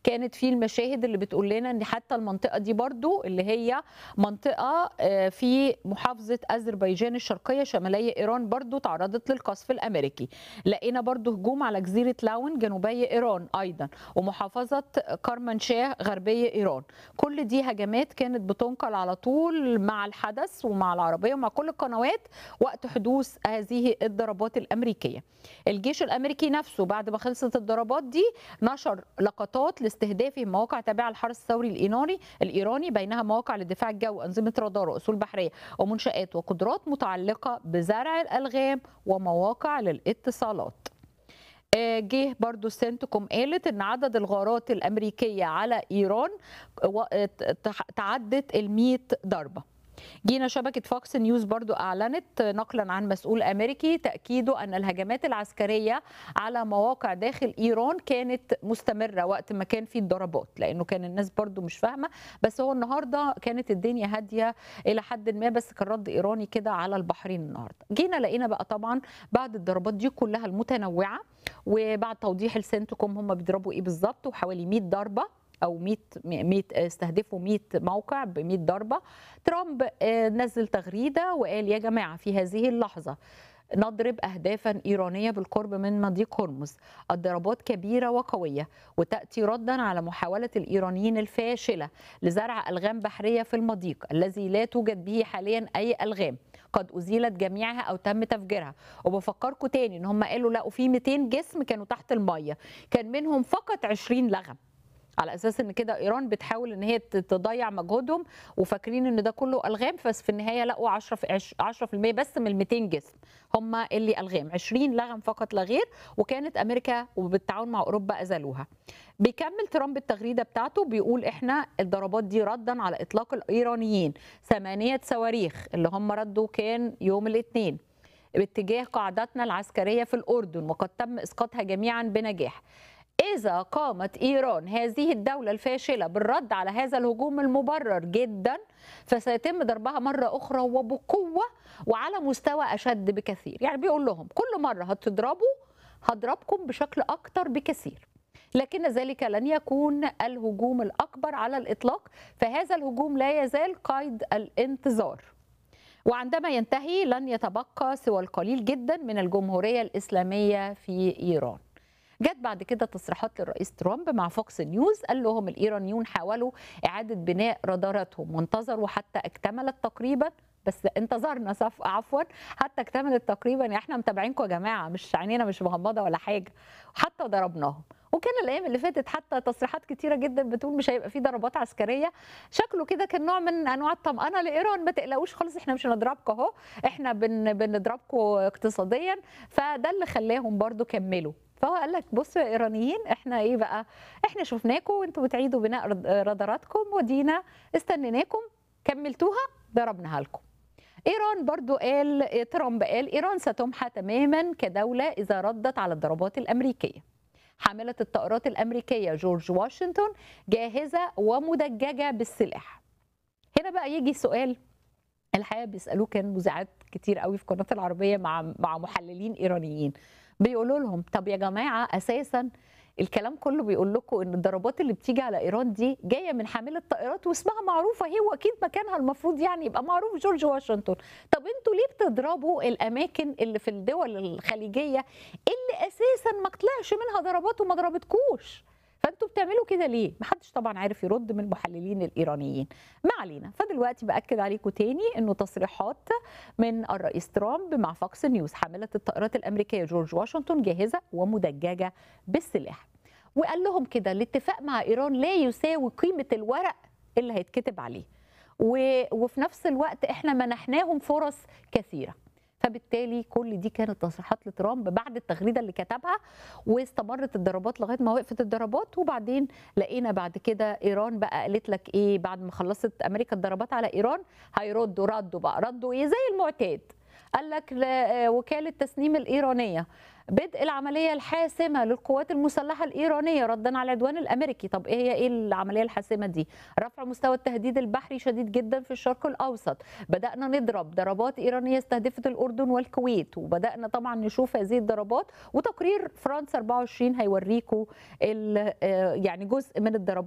كانت في المشاهد اللي بتقول لنا ان حتى المنطقه دي برضو اللي هي منطقه آه، في محافظه اذربيجان الشرقيه شماليه ايران برضو تعرضت للقصف الامريكي لقينا برضو هجوم على جزيره لاون جنوبي ايران ايضا ومحافظه كرمانشاه غربيه ايران كل دي هجمات كانت بتنقل على طول مع الحدث ومع العربيه ومع كل القنوات وقت حدوث هذه الضربات الامريكيه الجيش الامريكي نفسه بعد ما خلصت الضربات دي نشر لقطات لاستهداف مواقع تابعه للحرس الثوري الايراني الايراني بينها مواقع للدفاع الجوي انظمه رادار واصول بحريه ومنشات وقدرات متعلقه بزرع الالغام ومواقع للاتصالات آه، جه برضو سنتكم قالت ان عدد الغارات الامريكيه على ايران و- تح- تعدت ال 100 ضربه جينا شبكة فوكس نيوز برضو أعلنت نقلا عن مسؤول أمريكي تأكيده أن الهجمات العسكرية على مواقع داخل إيران كانت مستمرة وقت ما كان في الضربات لأنه كان الناس برضو مش فاهمة بس هو النهاردة كانت الدنيا هادية إلى حد ما بس كان رد إيراني كده على البحرين النهاردة جينا لقينا بقى طبعا بعد الضربات دي كلها المتنوعة وبعد توضيح السنتكم هم بيضربوا إيه بالظبط وحوالي 100 ضربة او 100 100 استهدفوا 100 موقع ب 100 ضربه ترامب آه، نزل تغريده وقال يا جماعه في هذه اللحظه نضرب اهدافا ايرانيه بالقرب من مضيق هرمز الضربات كبيره وقويه وتاتي ردا على محاوله الايرانيين الفاشله لزرع الغام بحريه في المضيق الذي لا توجد به حاليا اي الغام قد ازيلت جميعها او تم تفجيرها وبفكركم تاني ان هم قالوا لقوا في 200 جسم كانوا تحت الميه كان منهم فقط 20 لغم على اساس ان كده ايران بتحاول ان هي تضيع مجهودهم وفاكرين ان ده كله الغام بس في النهايه لقوا 10 في 10% بس من ال 200 جسم هم اللي الغام 20 لغم فقط لا غير وكانت امريكا وبالتعاون مع اوروبا ازالوها بيكمل ترامب التغريده بتاعته بيقول احنا الضربات دي ردا على اطلاق الايرانيين ثمانيه صواريخ اللي هم ردوا كان يوم الاثنين باتجاه قاعدتنا العسكريه في الاردن وقد تم اسقاطها جميعا بنجاح إذا قامت إيران هذه الدولة الفاشلة بالرد على هذا الهجوم المبرر جدا فسيتم ضربها مرة أخرى وبقوة وعلى مستوى أشد بكثير يعني بيقول لهم كل مرة هتضربوا هضربكم بشكل أكتر بكثير لكن ذلك لن يكون الهجوم الأكبر على الإطلاق فهذا الهجوم لا يزال قيد الانتظار وعندما ينتهي لن يتبقى سوى القليل جدا من الجمهورية الإسلامية في إيران جت بعد كده تصريحات للرئيس ترامب مع فوكس نيوز قال لهم الايرانيون حاولوا اعاده بناء راداراتهم وانتظروا حتى اكتملت تقريبا بس انتظرنا صف عفوا حتى اكتملت تقريبا يعني احنا متابعينكم يا جماعه مش عينينا مش مغمضه ولا حاجه حتى ضربناهم وكان الايام اللي فاتت حتى تصريحات كتيره جدا بتقول مش هيبقى في ضربات عسكريه شكله كده كان نوع من انواع الطمانه لايران ما تقلقوش خالص احنا مش هنضربكم اهو احنا بن بنضربكم اقتصاديا فده اللي خلاهم برضو كملوا فهو قال لك بصوا يا ايرانيين احنا ايه بقى احنا شفناكم وانتوا بتعيدوا بناء راداراتكم ودينا استنيناكم كملتوها ضربناها لكم ايران برضو قال ترامب قال ايران ستمحى تماما كدوله اذا ردت على الضربات الامريكيه حامله الطائرات الامريكيه جورج واشنطن جاهزه ومدججه بالسلاح هنا بقى يجي سؤال الحقيقه بيسالوه كان مذيعات كتير قوي في قناه العربيه مع مع محللين ايرانيين بيقولوا لهم طب يا جماعه اساسا الكلام كله بيقول لكم ان الضربات اللي بتيجي على ايران دي جايه من حامله طائرات واسمها معروفه هي واكيد مكانها المفروض يعني يبقى معروف جورج واشنطن طب انتوا ليه بتضربوا الاماكن اللي في الدول الخليجيه اللي اساسا ما طلعش منها ضربات وما ضربتكوش فانتوا بتعملوا كده ليه؟ محدش طبعا عارف يرد من المحللين الايرانيين. ما علينا، فدلوقتي باكد عليكم تاني انه تصريحات من الرئيس ترامب مع فوكس نيوز حامله الطائرات الامريكيه جورج واشنطن جاهزه ومدججه بالسلاح. وقال لهم كده الاتفاق مع ايران لا يساوي قيمه الورق اللي هيتكتب عليه. و... وفي نفس الوقت احنا منحناهم فرص كثيره. فبالتالي كل دي كانت تصريحات لترامب بعد التغريده اللي كتبها واستمرت الضربات لغايه ما وقفت الضربات وبعدين لقينا بعد كده ايران بقى قالت لك ايه بعد ما خلصت امريكا الضربات على ايران هيردوا ردوا بقى ردوا ايه زي المعتاد قال لك وكاله تسنيم الايرانيه بدء العمليه الحاسمه للقوات المسلحه الايرانيه ردا على العدوان الامريكي طب ايه هي ايه العمليه الحاسمه دي رفع مستوى التهديد البحري شديد جدا في الشرق الاوسط بدانا نضرب ضربات ايرانيه استهدفت الاردن والكويت وبدانا طبعا نشوف هذه الضربات وتقرير فرنسا 24 هيوريكم يعني جزء من الضربات